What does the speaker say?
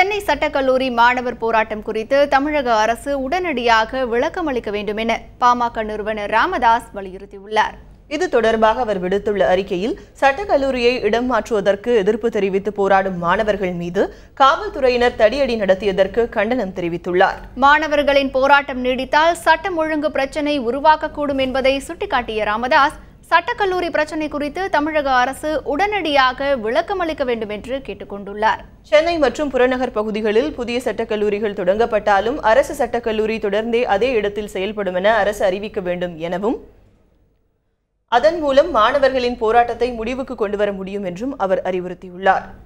சென்னை சட்டக்கல்லூரி மாணவர் போராட்டம் குறித்து தமிழக அரசு உடனடியாக விளக்கம் அளிக்க வேண்டும் என பாமக நிறுவனர் ராமதாஸ் வலியுறுத்தியுள்ளார் இது தொடர்பாக அவர் விடுத்துள்ள அறிக்கையில் சட்டக்கல்லூரியை இடம் மாற்றுவதற்கு எதிர்ப்பு தெரிவித்து போராடும் மாணவர்கள் மீது காவல்துறையினர் தடியடி நடத்தியதற்கு கண்டனம் தெரிவித்துள்ளார் மாணவர்களின் போராட்டம் நீடித்தால் சட்டம் ஒழுங்கு பிரச்சினை உருவாக்கக்கூடும் என்பதை சுட்டிக்காட்டிய ராமதாஸ் சட்டக்கல்லூரி பிரச்சினை குறித்து தமிழக அரசு உடனடியாக விளக்கம் அளிக்க வேண்டும் என்று கேட்டுக்கொண்டுள்ளார் சென்னை மற்றும் புறநகர் பகுதிகளில் புதிய சட்டக்கல்லூரிகள் தொடங்கப்பட்டாலும் அரசு சட்டக்கல்லூரி தொடர்ந்தே அதே இடத்தில் செயல்படும் என அரசு அறிவிக்க வேண்டும் எனவும் அதன் மூலம் மாணவர்களின் போராட்டத்தை முடிவுக்கு கொண்டுவர முடியும் என்றும் அவர் அறிவுறுத்தியுள்ளார்